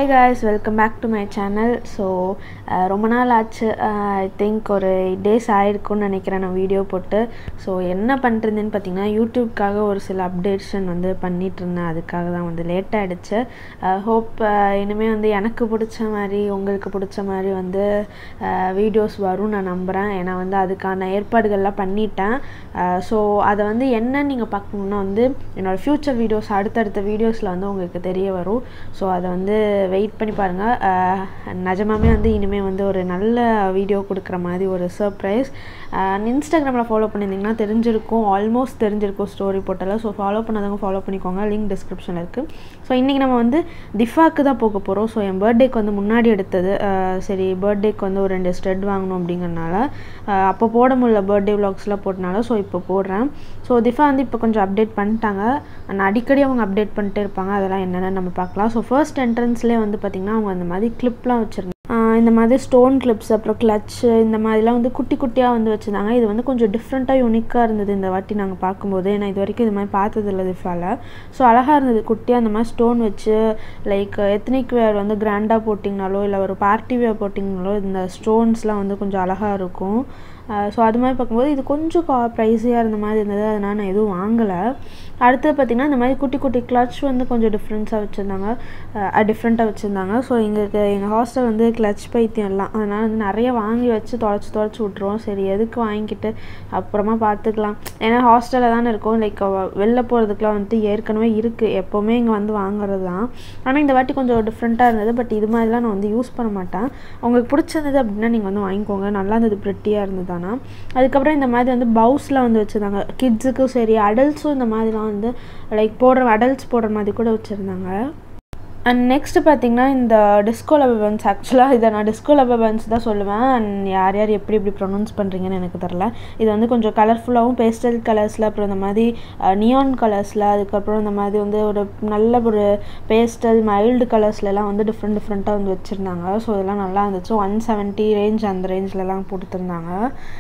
hi guys welcome back to my channel so ரொம்ப நாள் ஆச்சு ஐ திங்க் ஒரு எயிட் டேஸ் ஆயிருக்கும்னு நினைக்கிறேன் நான் வீடியோ போட்டு ஸோ என்ன பண்ணிருந்தேன்னு பார்த்தீங்கன்னா யூடியூப்காக ஒரு சில அப்டேஷன் வந்து பண்ணிட்டு இருந்தேன் அதுக்காக தான் வந்து லேட் ஆகிடுச்சு ஹோப் இனிமேல் வந்து எனக்கு பிடிச்ச மாதிரி உங்களுக்கு பிடிச்ச மாதிரி வந்து வீடியோஸ் வரும் நான் நம்புகிறேன் ஏன்னா வந்து அதுக்கான ஏற்பாடுகள்லாம் பண்ணிட்டேன் ஸோ அதை வந்து என்னன்னு நீங்கள் பார்க்கணுன்னா வந்து என்னோடய ஃப்யூச்சர் வீடியோஸ் அடுத்தடுத்த வீடியோஸில் வந்து உங்களுக்கு தெரிய வரும் ஸோ அதை வந்து வெயிட் பண்ணி பாருங்கள் நிஜமாமே வந்து இனிமேல் வந்து ஒரு நல்ல வீடியோ கொடுக்குற மாதிரி ஒரு சர்ப்ரைஸ் இன்ஸ்டாகிராமில் ஃபாலோ பண்ணியிருந்தீங்கன்னா தெரிஞ்சிருக்கும் ஆல்மோஸ்ட் தெரிஞ்சிருக்கும் ஸ்டோரி போட்டால ஸோ ஃபாலோ பண்ணாதவங்க ஃபாலோ பண்ணிக்கோங்க லிங்க் டிஸ்கிரிப்ஷனில் இருக்குது ஸோ இன்றைக்கி நம்ம வந்து திஃபாக்கு தான் போக போகிறோம் ஸோ என் பர்த்டேக்கு வந்து முன்னாடி எடுத்தது சரி பர்த்டேக்கு வந்து ஒரு ரெண்டு ஸ்டெட் வாங்கணும் அப்படிங்கிறனால அப்போ போட முடியல பர்த்டே விலாக்ஸ்லாம் போட்டனால ஸோ இப்போ போடுறேன் ஸோ திஃபா வந்து இப்போ கொஞ்சம் அப்டேட் பண்ணிட்டாங்க நான் அடிக்கடி அவங்க அப்டேட் பண்ணிட்டே இருப்பாங்க அதெல்லாம் என்னென்னு நம்ம பார்க்கலாம் ஸோ ஃபர்ஸ்ட் என்ட்ரன்ஸ்லேயே வந்து பார்த்திங்கன்னா அவங்க அந்த மாதிரி கிளிப்லாம் வச்சுருந்தாங்க இந்த மாதிரி ஸ்டோன் கிளிப்ஸ் அப்புறம் கிளச்சு இந்த மாதிரிலாம் வந்து குட்டி குட்டியாக வந்து வச்சுருந்தாங்க இது வந்து கொஞ்சம் டிஃப்ரெண்ட்டாக யூனிக்காக இருந்தது இந்த வாட்டி நாங்கள் பார்க்கும்போது ஏன்னா இது வரைக்கும் இது மாதிரி பார்த்ததில்ல திஃபாவில் ஸோ அழகாக இருந்தது குட்டியாக அந்த மாதிரி ஸ்டோன் வச்சு லைக் எத்னிக் வேர் வந்து கிராண்டாக போட்டிங்கனாலோ இல்லை ஒரு பார்ட்டி வேர் போட்டிங்கனாலோ இந்த ஸ்டோன்ஸ்லாம் வந்து கொஞ்சம் அழகாக இருக்கும் ஸோ அது மாதிரி பார்க்கும்போது இது கொஞ்சம் கா ப்ரைஸியாக இருந்த மாதிரி இருந்தது அதனால் நான் எதுவும் வாங்கலை அடுத்தது பார்த்திங்கன்னா இந்த மாதிரி குட்டி குட்டி கிளச் வந்து கொஞ்சம் டிஃப்ரென்ஸாக வச்சுருந்தாங்க டிஃப்ரெண்ட்டாக வச்சுருந்தாங்க ஸோ எங்களுக்கு எங்கள் ஹாஸ்டல் வந்து கிளச் பைத்தியம் எல்லாம் அதனால் வந்து நிறைய வாங்கி வச்சு தொலைச்சி தொலைச்சி விட்ருவோம் சரி எதுக்கு வாங்கிக்கிட்டு அப்புறமா பார்த்துக்கலாம் ஏன்னா ஹாஸ்டலில் தானே இருக்கும் லைக் வெளில போகிறதுக்குலாம் வந்துட்டு ஏற்கனவே இருக்குது எப்போவுமே இங்கே வந்து வாங்குறது தான் ஆனால் இந்த வாட்டி கொஞ்சம் டிஃப்ரெண்ட்டாக இருந்தது பட் இது மாதிரிலாம் நான் வந்து யூஸ் பண்ண மாட்டேன் உங்களுக்கு பிடிச்சிருந்தது அப்படின்னா நீங்கள் வந்து வாங்கிக்கோங்க நல்லா இருந்தது ப்ரிட்டியாக இருந்தது ஆனால் அதுக்கப்புறம் இந்த மாதிரி வந்து பவுஸ்லாம் வந்து வச்சுருந்தாங்க கிட்ஸுக்கும் சரி அடல்ட்ஸும் இந்த மாதிரிலாம் வந்து லைக் போடுற அடல்ட்ஸ் போடுற மாதிரி கூட வச்சுருந்தாங்க அண்ட் நெக்ஸ்ட்டு பார்த்தீங்கன்னா இந்த டிஸ்கோ லபபன்ஸ் ஆக்சுவலாக இதை நான் டிஸ்கோ லபபன்ஸ் தான் சொல்லுவேன் அண்ட் யார் யார் எப்படி எப்படி ப்ரொனவுன்ஸ் பண்ணுறீங்கன்னு எனக்கு தெரில இது வந்து கொஞ்சம் கலர்ஃபுல்லாகவும் பேஸ்டல் கலர்ஸில் அப்புறம் இந்த மாதிரி நியான் கலர்ஸில் அதுக்கப்புறம் இந்த மாதிரி வந்து ஒரு நல்ல ஒரு பேஸ்டல் மைல்டு கலர்ஸ்லலாம் வந்து டிஃப்ரெண்ட் டிஃப்ரெண்ட்டாக வந்து வச்சுருந்தாங்க ஸோ இதெல்லாம் நல்லா இருந்துச்சு ஒன் செவன்ட்டி ரேஞ்ச் அந்த ரேஞ்சிலலாம் கொடுத்துருந்தாங்க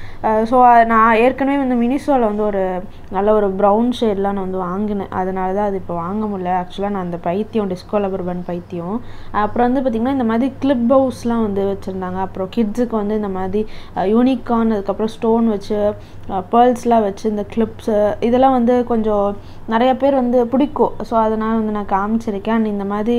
ஸோ நான் ஏற்கனவே வந்து மினிசோவில் வந்து ஒரு நல்ல ஒரு ப்ரௌன் ஷேட்லாம் நான் வந்து வாங்கினேன் அதனால தான் அது இப்போ வாங்க முடியல ஆக்சுவலாக நான் அந்த பைத்தியம் டிஸ்கோ லபர்பன் பைத்தியம் அப்புறம் வந்து பார்த்திங்கன்னா இந்த மாதிரி கிளிப் பவுஸ்லாம் வந்து வச்சுருந்தாங்க அப்புறம் கிட்ஸுக்கு வந்து இந்த மாதிரி யூனிக்கான் அதுக்கப்புறம் ஸ்டோன் வச்சு பேர்ல்ஸ்லாம் வச்சு இந்த கிளிப்ஸு இதெல்லாம் வந்து கொஞ்சம் நிறைய பேர் வந்து பிடிக்கும் ஸோ அதனால் வந்து நான் காமிச்சிருக்கேன் அண்ட் இந்த மாதிரி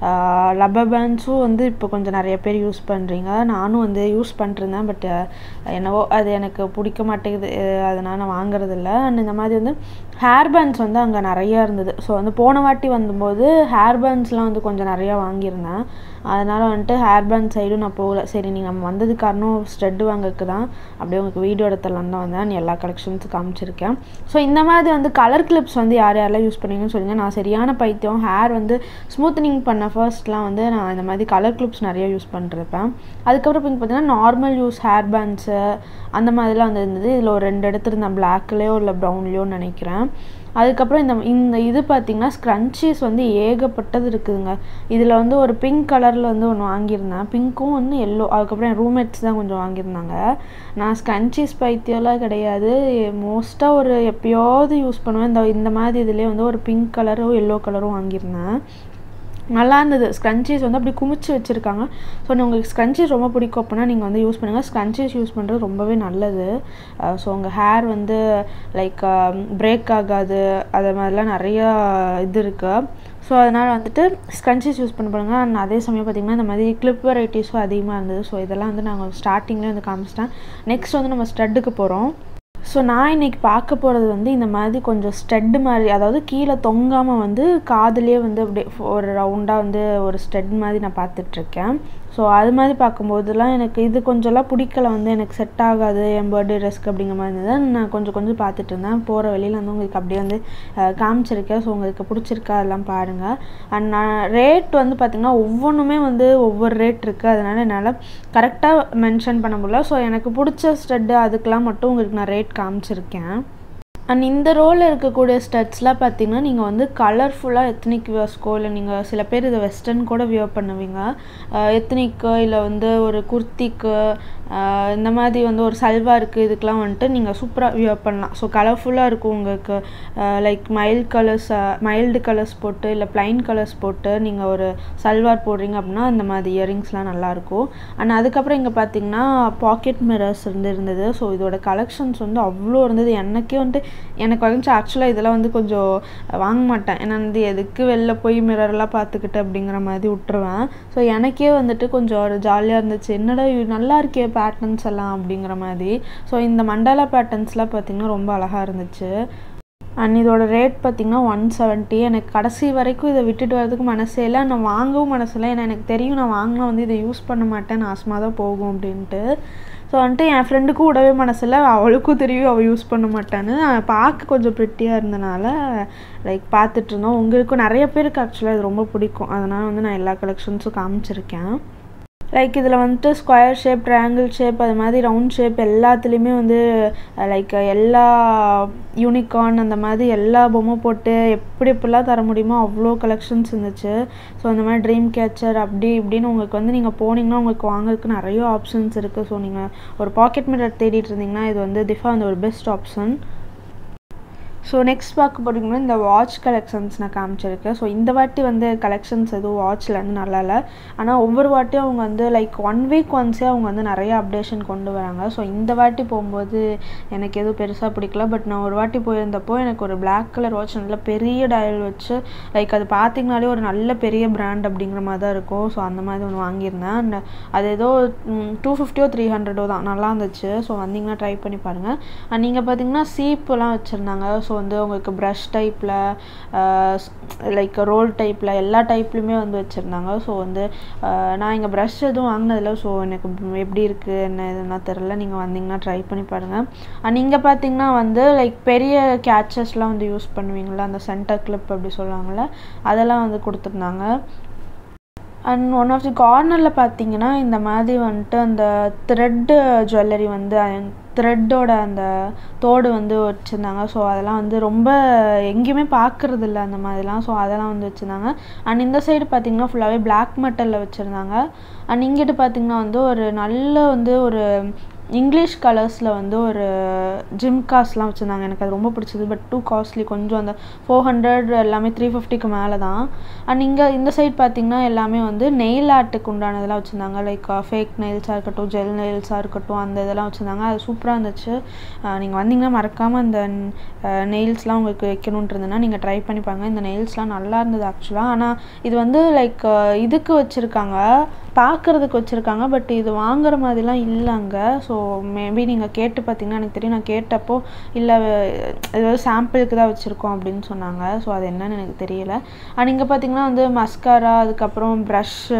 லப்பர் பேண்ட்ஸும் வந்து இப்போ கொஞ்சம் நிறைய பேர் யூஸ் பண்ணுறீங்க நானும் வந்து யூஸ் பண்ணிருந்தேன் பட் என்னவோ அது எனக்கு பிடிக்க மாட்டேங்குது அதனால் நான் வாங்குறதில்ல அண்ட் இந்த மாதிரி வந்து ஹேர் பேண்ட்ஸ் வந்து அங்கே நிறையா இருந்தது ஸோ வந்து போன வாட்டி வந்தபோது ஹேர் பேண்ட்ஸ்லாம் வந்து கொஞ்சம் நிறையா வாங்கியிருந்தேன் அதனால் வந்துட்டு ஹேர் பேண்ட் சைடும் நான் போகல சரி நீங்கள் வந்தது காரணம் ஸ்ட்ரெட் வாங்கறதுக்கு தான் அப்படியே உங்களுக்கு வீடியோ எடுத்துடலாம் தான் வந்தேன் எல்லா கலெக்ஷன்ஸும் காமிச்சிருக்கேன் ஸோ இந்த மாதிரி வந்து கலர் கிளிப்ஸ் வந்து யார் யாரெல்லாம் யூஸ் பண்ணீங்கன்னு சொல்லுங்கள் நான் சரியான பைத்தியம் ஹேர் வந்து ஸ்மூத்தனிங் பண்ண ஃபர்ஸ்ட்லாம் வந்து நான் இந்த மாதிரி கலர் கிளிப்ஸ் நிறைய யூஸ் பண்ணிருப்பேன் அதுக்கப்புறம் இப்போ பார்த்தீங்கன்னா நார்மல் யூஸ் ஹேர் பேண்ட்ஸு அந்த மாதிரிலாம் வந்து இருந்தது இதில் ஒரு ரெண்டு எடுத்துருந்தேன் பிளாக்லேயோ இல்லை ப்ரௌன்லேயோன்னு நினைக்கிறேன் அதுக்கப்புறம் இந்த இந்த இது பார்த்திங்கன்னா ஸ்க்ரன்ச்சீஸ் வந்து ஏகப்பட்டது இருக்குதுங்க இதில் வந்து ஒரு பிங்க் கலரில் வந்து ஒன்று வாங்கியிருந்தேன் பிங்க்கும் வந்து எல்லோ அதுக்கப்புறம் என் ரூம்மேட்ஸ் தான் கொஞ்சம் வாங்கியிருந்தாங்க நான் ஸ்க்ரன்ச்சீஸ் பைத்தியம்லாம் கிடையாது மோஸ்ட்டாக ஒரு எப்போயாவது யூஸ் பண்ணுவேன் இந்த இந்த மாதிரி இதுலேயே வந்து ஒரு பிங்க் கலரும் எல்லோ கலரும் வாங்கியிருந்தேன் நல்லா இருந்தது ஸ்க்ரன்ச்சீஸ் வந்து அப்படி குமிச்சு வச்சுருக்காங்க ஸோ உங்களுக்கு ஸ்க்ரன்ச்சீஸ் ரொம்ப பிடிக்கும் அப்படின்னா நீங்கள் வந்து யூஸ் பண்ணுங்கள் ஸ்க்ரன்ச்சீஸ் யூஸ் பண்ணுறது ரொம்பவே நல்லது ஸோ உங்கள் ஹேர் வந்து லைக் பிரேக் ஆகாது அது மாதிரிலாம் நிறையா இது இருக்குது ஸோ அதனால் வந்துட்டு ஸ்க்ரன்ச்சீஸ் யூஸ் பண்ண பாருங்க அண்ட் அதே சமயம் பார்த்திங்கன்னா இந்த மாதிரி கிளிப் வெரைட்டிஸும் அதிகமாக இருந்தது ஸோ இதெல்லாம் வந்து நாங்கள் ஸ்டார்டிங்லேயே வந்து காமிச்சிட்டேன் நெக்ஸ்ட் வந்து நம்ம ஸ்டட்டுக்கு போகிறோம் ஸோ நான் இன்றைக்கி பார்க்க போகிறது வந்து இந்த மாதிரி கொஞ்சம் ஸ்டெட்டு மாதிரி அதாவது கீழே தொங்காமல் வந்து காதுலேயே வந்து அப்படியே ஒரு ரவுண்டாக வந்து ஒரு ஸ்டெட் மாதிரி நான் பார்த்துட்ருக்கேன் ஸோ அது மாதிரி பார்க்கும்போதெல்லாம் எனக்கு இது கொஞ்சம்லாம் பிடிக்கல வந்து எனக்கு செட் ஆகாது என் பர்த்டே ட்ரெஸ்க்கு அப்படிங்கிற மாதிரி இருந்தது நான் கொஞ்சம் கொஞ்சம் பார்த்துட்டு இருந்தேன் போகிற வெளியில் வந்து உங்களுக்கு அப்படியே வந்து காமிச்சிருக்கேன் ஸோ உங்களுக்கு பிடிச்சிருக்கா அதெல்லாம் பாருங்கள் அண்ட் நான் ரேட் வந்து பார்த்திங்கன்னா ஒவ்வொன்றுமே வந்து ஒவ்வொரு ரேட் இருக்குது அதனால் என்னால் கரெக்டாக மென்ஷன் பண்ண முடியல ஸோ எனக்கு பிடிச்ச ஸ்டெட்டு அதுக்கெலாம் மட்டும் உங்களுக்கு நான் ரேட் காமிச்சிருக்கேன் அண்ட் இந்த ரோலில் இருக்கக்கூடிய ஸ்டட்ஸ்லாம் பார்த்தீங்கன்னா நீங்கள் வந்து கலர்ஃபுல்லாக எத்தனிக் வியர்ஸ்க்கோ இல்லை நீங்கள் சில பேர் இதை வெஸ்டர்ன் கூட வியர் பண்ணுவீங்க எத்தனிக்கு இல்லை வந்து ஒரு குர்த்திக்கு இந்த மாதிரி வந்து ஒரு சல்வாருக்கு இதுக்கெலாம் வந்துட்டு நீங்கள் சூப்பராக வியர் பண்ணலாம் ஸோ கலர்ஃபுல்லாக இருக்கும் உங்களுக்கு like mild colours mild colours போட்டு இல்லை ப்ளைன் கலர்ஸ் போட்டு நீங்கள் ஒரு சல்வார் போடுறீங்க அப்படின்னா இந்த மாதிரி இயரிங்ஸ்லாம் நல்லாயிருக்கும் அண்ட் அதுக்கப்புறம் இங்கே பார்த்தீங்கன்னா பாக்கெட் மிரர்ஸ் வந்து இருந்தது ஸோ இதோட கலெக்ஷன்ஸ் வந்து அவ்வளோ இருந்தது எனக்கே வந்துட்டு எனக்கு வந்து ஆக்சுவலாக இதெல்லாம் வந்து கொஞ்சம் வாங்க மாட்டேன் ஏன்னா வந்து எதுக்கு வெளில போய் மிரர்லாம் பார்த்துக்கிட்டு அப்படிங்கிற மாதிரி விட்டுருவேன் ஸோ எனக்கே வந்துட்டு கொஞ்சம் ஒரு ஜாலியாக இருந்துச்சு என்னடா இது நல்லா இருக்கே பேட்டர்ன்ஸ் எல்லாம் அப்படிங்கிற மாதிரி ஸோ இந்த மண்டாலா பேட்டர்ன்ஸ்லாம் பார்த்திங்கன்னா ரொம்ப அழகாக இருந்துச்சு அண்ட் இதோட ரேட் பார்த்திங்கன்னா ஒன் செவன்ட்டி எனக்கு கடைசி வரைக்கும் இதை விட்டுட்டு வரதுக்கு மனசே இல்லை நான் வாங்கவும் மனசு இல்லை ஏன்னா எனக்கு தெரியும் நான் வாங்கினா வந்து இதை யூஸ் பண்ண மாட்டேன் நாசமாக தான் போகும் அப்படின்ட்டு ஸோ வந்துட்டு என் ஃப்ரெண்டுக்கும் விடவே மனசில்லை அவளுக்கும் தெரியும் அவள் யூஸ் பண்ண மாட்டான்னு பார்க்க கொஞ்சம் ப்ரிட்டியாக இருந்தனால லைக் பார்த்துட்டு இருந்தோம் உங்களுக்கும் நிறைய பேருக்கு ஆக்சுவலாக இது ரொம்ப பிடிக்கும் அதனால் வந்து நான் எல்லா கலெக்ஷன்ஸும் காமிச்சிருக்கேன் லைக் இதில் வந்துட்டு ஸ்கொயர் ஷேப் ட்ரையாங்கிள் ஷேப் அது மாதிரி ரவுண்ட் ஷேப் எல்லாத்துலேயுமே வந்து லைக் எல்லா யூனிகார்ன் அந்த மாதிரி எல்லா பொம்மை போட்டு எப்படி எப்படிலாம் தர முடியுமோ அவ்வளோ கலெக்ஷன்ஸ் இருந்துச்சு ஸோ அந்த மாதிரி ட்ரீம் கேச்சர் அப்படி இப்படின்னு உங்களுக்கு வந்து நீங்கள் போனீங்கன்னா உங்களுக்கு வாங்குறதுக்கு நிறைய ஆப்ஷன்ஸ் இருக்குது ஸோ நீங்கள் ஒரு பாக்கெட் மிரர் தேடிட்டு இருந்தீங்கன்னா இது வந்து திஃபா வந்து ஒரு பெஸ்ட் ஆப்ஷன் ஸோ நெக்ஸ்ட் பார்க்க போட்டிங்கன்னா இந்த வாட்ச் கலெக்ஷன்ஸ் நான் காமிச்சிருக்கேன் ஸோ இந்த வாட்டி வந்து கலெக்ஷன்ஸ் எதுவும் வாட்சில் வந்து நல்லா இல்லை ஆனால் ஒவ்வொரு வாட்டியும் அவங்க வந்து லைக் ஒன் வீக் ஒன்ஸே அவங்க வந்து நிறைய அப்டேஷன் கொண்டு வராங்க ஸோ இந்த வாட்டி போகும்போது எனக்கு எதுவும் பெருசாக பிடிக்கல பட் நான் ஒரு வாட்டி போயிருந்தப்போ எனக்கு ஒரு பிளாக் கலர் வாட்ச் நல்ல பெரிய டயல் வச்சு லைக் அது பார்த்திங்கனாலே ஒரு நல்ல பெரிய பிராண்ட் அப்படிங்கிற மாதிரி தான் இருக்கும் ஸோ அந்த மாதிரி ஒன்று வாங்கியிருந்தேன் அண்ட் அது ஏதோ டூ ஃபிஃப்டியோ த்ரீ ஹண்ட்ரடோ தான் நல்லா இருந்துச்சு ஸோ வந்தீங்கன்னா ட்ரை பண்ணி பாருங்கள் அண்ட் நீங்கள் பார்த்தீங்கன்னா சீப்புலாம் வச்சுருந்தாங்க ஸோ வந்து உங்களுக்கு ப்ரஷ் டைப்பில் லைக் ரோல் டைப்பில் எல்லா டைப்லையுமே வந்து வச்சுருந்தாங்க ஸோ வந்து நான் இங்கே ப்ரஷ் எதுவும் வாங்கினதில்ல ஸோ எனக்கு எப்படி இருக்குது என்ன எதுனா தெரில நீங்கள் வந்தீங்கன்னா ட்ரை பண்ணி பாருங்கள் அண்ட் இங்கே பார்த்தீங்கன்னா வந்து லைக் பெரிய கேச்சஸ்லாம் வந்து யூஸ் பண்ணுவீங்களா அந்த சென்டர் கிளிப் அப்படி சொல்லுவாங்கள்ல அதெல்லாம் வந்து கொடுத்துருந்தாங்க அண்ட் ஒன் ஆஃப் தி கார்னரில் பார்த்தீங்கன்னா இந்த மாதிரி வந்துட்டு அந்த த்ரெட்டு ஜுவல்லரி வந்து த்ரெட்டோட அந்த தோடு வந்து வச்சுருந்தாங்க ஸோ அதெல்லாம் வந்து ரொம்ப எங்கேயுமே பார்க்குறது இல்லை அந்த மாதிரிலாம் ஸோ அதெல்லாம் வந்து வச்சுருந்தாங்க அண்ட் இந்த சைடு பார்த்திங்கன்னா ஃபுல்லாகவே பிளாக் மெட்டலில் வச்சுருந்தாங்க அண்ட் இங்கிட்டு பார்த்திங்கன்னா வந்து ஒரு நல்ல வந்து ஒரு இங்கிலீஷ் கலர்ஸில் வந்து ஒரு ஜிம் காஸ்லாம் வச்சுருந்தாங்க எனக்கு அது ரொம்ப பிடிச்சது பட் டூ காஸ்ட்லி கொஞ்சம் அந்த ஃபோர் ஹண்ட்ரட் எல்லாமே த்ரீ ஃபிஃப்டிக்கு மேலே தான் அண்ட் இங்கே இந்த சைட் பார்த்திங்கன்னா எல்லாமே வந்து நெயில் ஆர்ட்டுக்கு உண்டானதெல்லாம் வச்சுருந்தாங்க லைக் ஃபேக் நெயில்ஸாக இருக்கட்டும் ஜெல் நெயில்ஸாக இருக்கட்டும் அந்த இதெல்லாம் வச்சுருந்தாங்க அது சூப்பராக இருந்துச்சு நீங்கள் வந்தீங்கன்னா மறக்காமல் அந்த நெயில்ஸ்லாம் உங்களுக்கு வைக்கணுன்ட்டு இருந்ததுன்னா நீங்கள் ட்ரை பண்ணி பாருங்கள் இந்த நெயில்ஸ்லாம் நல்லா இருந்தது ஆக்சுவலாக ஆனால் இது வந்து லைக் இதுக்கு வச்சுருக்காங்க பார்க்குறதுக்கு வச்சுருக்காங்க பட் இது வாங்குற மாதிரிலாம் இல்லைங்க ஸோ மேபி நீங்கள் கேட்டு பார்த்தீங்கன்னா எனக்கு தெரியும் நான் கேட்டப்போ இல்லை ஏதாவது சாம்பிளுக்கு தான் வச்சுருக்கோம் அப்படின்னு சொன்னாங்க ஸோ அது என்னன்னு எனக்கு தெரியல அண்ட் இங்கே பார்த்தீங்கன்னா வந்து மஸ்காரா அதுக்கப்புறம் ப்ரஷ்ஷு